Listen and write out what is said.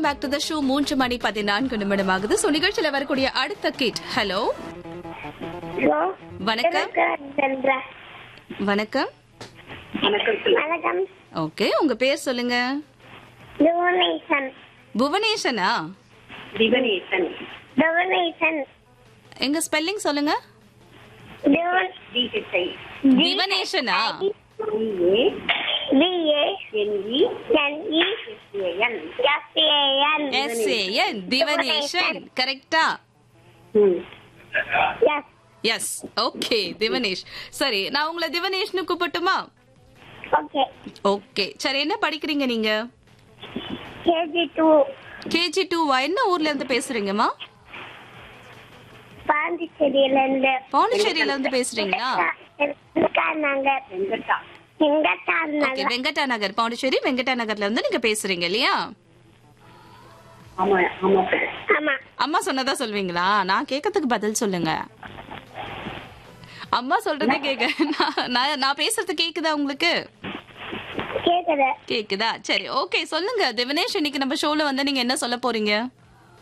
back to the show மூன்று மணி பதினான்கு நிமிடம் ஆகுது ஸோ நிகழ்ச்சியில வரக்கூடிய அடுத்த கிட் ஹலோ ஹலோ வணக்கம் சந்திரா வணக்கம் வணக்கம் ஓகே உங்க பேர் சொல்லுங்க புவனேசன் புவனேஷனா திவனேசன் புவனேசன் எங்க ஸ்பெல்லிங் சொல்லுங்க புவன் டிஹெச்ஐ திவனேஷனா DA PA NE NE AN SAN S A Dhivaneshan கரெக்டா ம் எஸ் எஸ் ஓகே திவனேஷ் சரி நான் உங்களை திவனேஷ்னு கூப்பிட்டுமா ஓகே ஓகே சரி என்ன படிக்கிறீங்க நீங்க கேஜி டூ கேஜி டூவா என்ன ஊர்ல இருந்து பேசுறீங்கம்மா பாண்டிச்சேரியில இருந்து பாண்டிச்சேரியில இருந்து பேசுறீங்களா நகர் வெங்கட்டா எங்கத்தா ஓகே நகர் வெங்கடா நகர் பாண்டிச்சேரி வெங்கடா நகர்ல இருந்து நீங்க பேசுறீங்க இல்லையா ஆமா ஆமா ஆமா அம்மா சொன்னதா சொல்வீங்களா நான் கேட்கறதுக்கு பதில் சொல்லுங்க அம்மா சொல்றதே கேக்க நான்- நான் நான் பேசுறது கேக்குதா உங்களுக்கு கேக்குது கேக்குதா சரி ஓகே சொல்லுங்க திவனேஷ் இன்னைக்கு நம்ம ஷோல வந்து நீங்க என்ன சொல்ல போறீங்க